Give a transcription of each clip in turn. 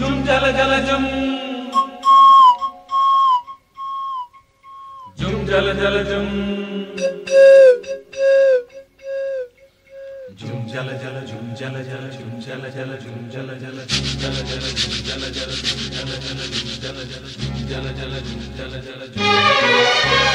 ஜும் ஜல ஜல ஜும் ஜும் ஜல ஜல ஜும் ஜும் ஜல ஜல ஜும் ஜல ஜல ஜும் ஜல ஜல ஜும் ஜல ஜல ஜும் ஜல ஜல ஜும் ஜல ஜல ஜும் ஜல ஜல ஜும் ஜல ஜல ஜும் ஜல ஜல ஜும் ஜல ஜல ஜும்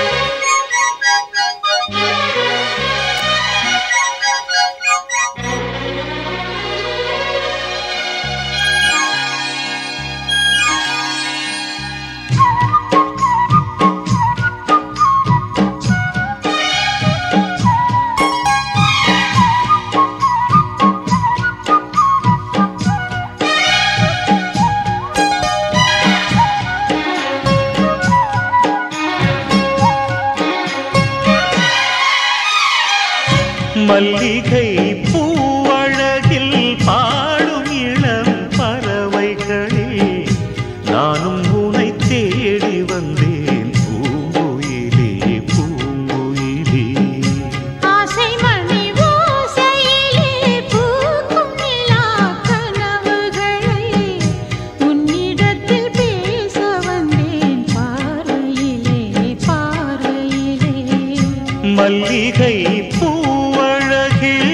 மல்லிகை பூவழகில் பாடும் இளம் பறவைகளே நானும் உனை தேடி வந்தேன் பூங்குயிலே பூங்குயிலே ஆசை மணி ஓசையிலே பூக்கும் நிலா கனவுகளை உன்னிடத்தில் பேச வந்தேன் பாறையிலே பாறையிலே மல்லிகை பூவழகில்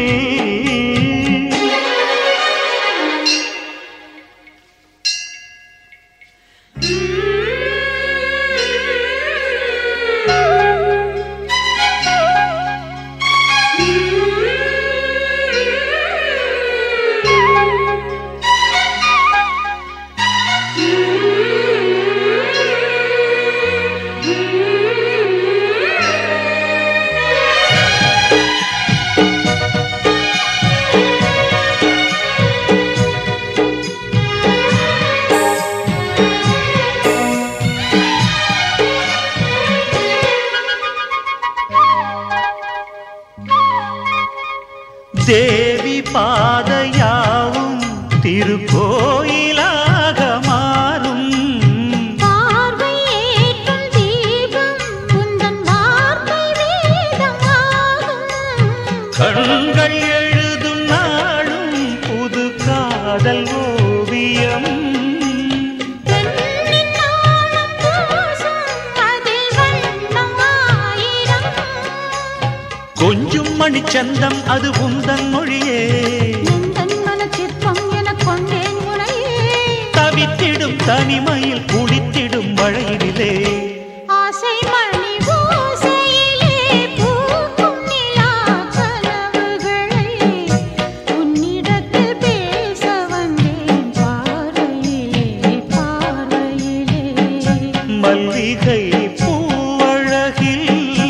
தேவி பாதையாவும் திருக்கோயிலாக மாறும் பார்வை ஏற்றும் தீபம் உந்தன் வார்த்தை வேதமாகும் கண்கள் எழுதும் நாளும் புது காதல் ஓவியம் பெண்ணின் நாணம் பூசும் அதில் வண்ணம் ஆயிரம் கொஞ்சம் மணிச்சந்தம் அது உந்தன் மொழியே எந்தன் மனச்சிற்பம் எனக் கொண்டேன் உனையே தவித்திடும் தனிமையில் குளித்திடும் மழையிலே ஆசை மணி ஓசையிலே பூக்கும் நிலா கனவுகளை உன்னிடத்தில் பேச வந்தேன் பார்வையிலே பார்வையிலே மல்லிகை பூவழகில்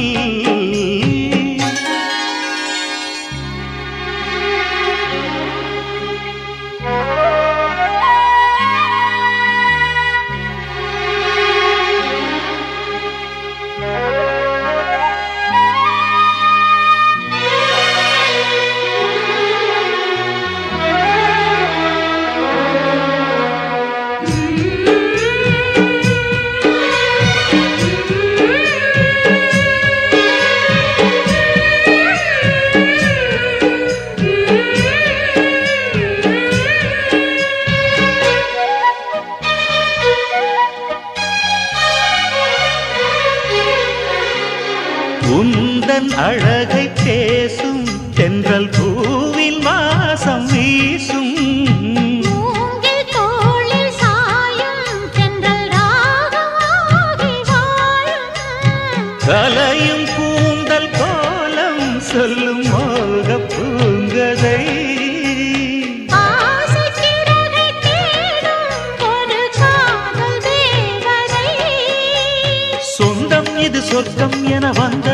உந்தன் அழகை பேசும் தென்றல் பூவின் வாசம் வீசும் மூங்கில் தோளில் சாயும் தென்றல் ராகமாகி வாழும் கலையும் கூந்தல் கோலம் சொல்லும் மோக பூங்கதை ஆசை சிறகை தேடும் ஒரு காதல் தேவதை சொந்தம் இது சொர்க்கம் என வந்த